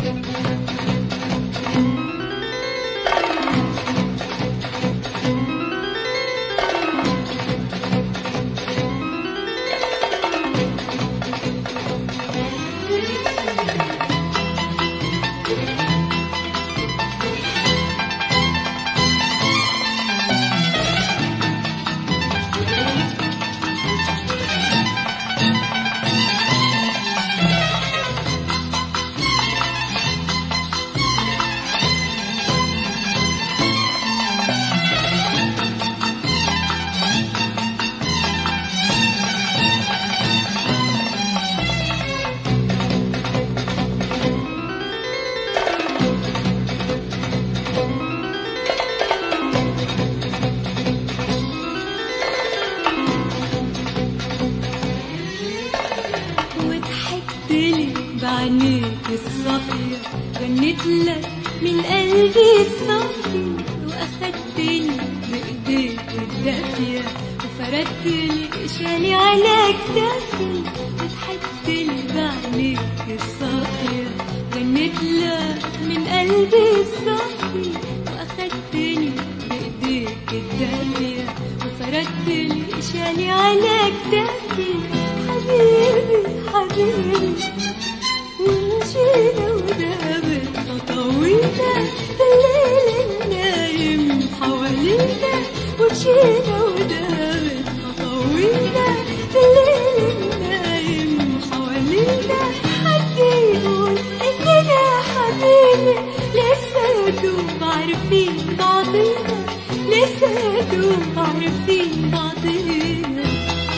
وضحكت لي بعينيك الصافية غنيت لك من قلبي الصافي واخدتني بايديك الدافية وفردت لي شالي على كتافي وضحكت لي بعينيك الصافية غنيت لك من قلبي الصافي واخدتني بايديك الدافية وفردت لي شالي على كتافي حبيبي حبيبي ومشينا ودابت خطوينا في الليل النايم حوالينا ومشينا ودابت خطوينا في الليل النايم حوالينا حد يقول اننا حبيبي لسه دوب عارفين بعضينا لسه دوب عارفين بعضينا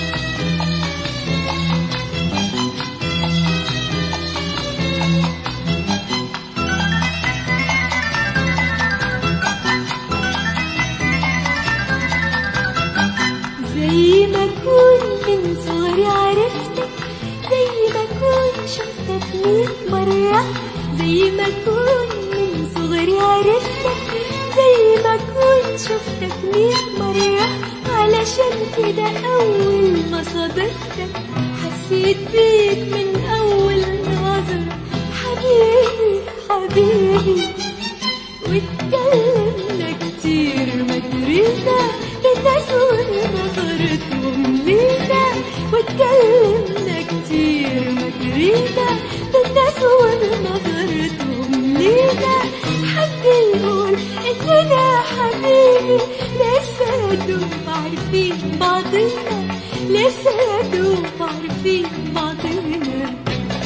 زي ما كون من صغري عرفتك زي ما كون شفتك ميت مرة زي ما كون من صغري عرفتك زي ما كون شفتك ميت مرة علشان كده أول ما صادفتك حسيت بيك من أول نظرة حبيبي حبيبي واتكلمنا كتير ما درينا الناس ونظرتهم لينا واتكلمنا كتير ما درينا الناس ونظرتهم لينا حد يقول اننا حبيبي لسه دوب عارفين بعضنا لسه دوب عارفين بعضنا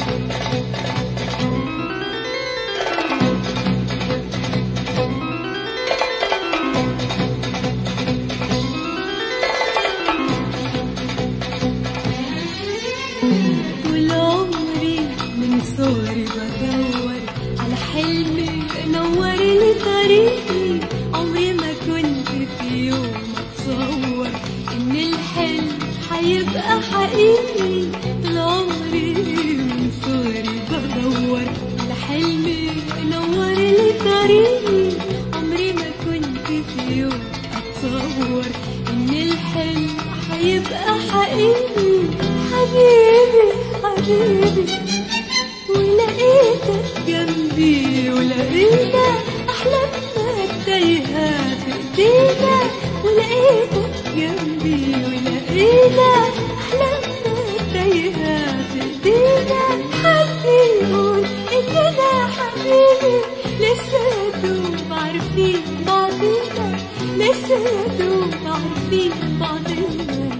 طول عمري من صغري بدور على حلمي نور لي طريقي عمري ما كنت في يوم اتصور ان الحلم هيبقى حقيقي طول عمري من صغري بدور على حلمي نور لي طريقي عمري ما كنت في يوم اتصور ان الحلم هيبقى حقيقي حبيبي حبيبي ولقيتك جنبي ولقينا أحلامنا التايهة في إيدينا ولقيتك جنبي ولقينا أحلامنا التايهة في إيدينا حد يقول إننا حبيبي لسه دوب عارفين بعضنا لسه دوب عارفين بعضنا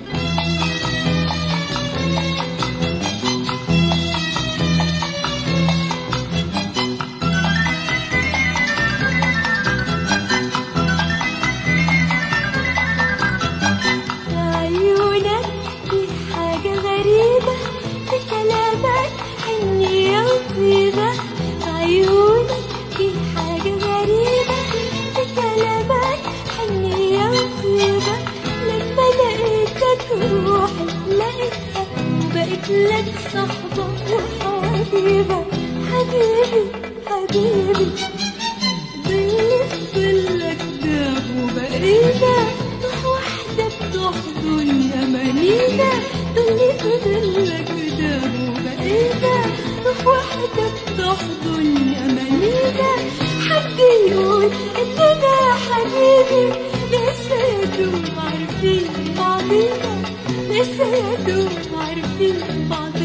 في عيونك في حاجة غريبة في كلامك حنية وطيبة في عيونك في حاجة غريبة في كلامك حنية وطيبة لما لقيتك روحي لقيتها وبقيت لك صحبة وحبيبة حبيبي حبيبي بالنسبة لك داب وبقينا روح واحدة بتحضن أمانينا بالنسبة لك داب وبقينا روح واحدة بتحضن تحضن أمانينا حد يقول إننا حبيبي لسه يا دوب عارفين بعضينا لسه يا دوب عارفين بعضينا